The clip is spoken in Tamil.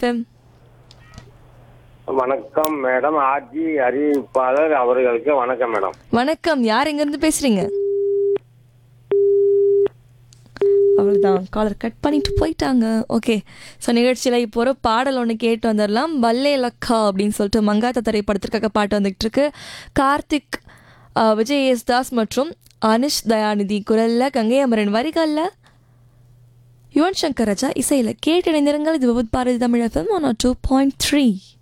எஃப்எம் வணக்கம் மேடம் ஆர்ஜி அறிவிப்பாளர் அவர்களுக்கு வணக்கம் மேடம் வணக்கம் யார் எங்கேருந்து பேசுறீங்க அவ்வளோதான் காலர் கட் பண்ணிட்டு போயிட்டாங்க ஓகே ஸோ நிகழ்ச்சியில் இப்போ ஒரு பாடல் ஒன்று கேட்டு வந்துடலாம் வல்லே லக்கா அப்படின்னு சொல்லிட்டு மங்காத்த திரைப்படத்திற்காக பாட்டு வந்துகிட்டு இருக்கு கார்த்திக் ஆஹ், விஜய் எஸ் தாஸ் மற்றும் அனிஷ் தயாநிதி குரலில் கங்கை அமரன் வரிகளில் யுவன் சங்கர் ராஜா இசையில் கேட்டு இணைந்திருங்கள் இது Vividh Bharati Tamil FM one two point three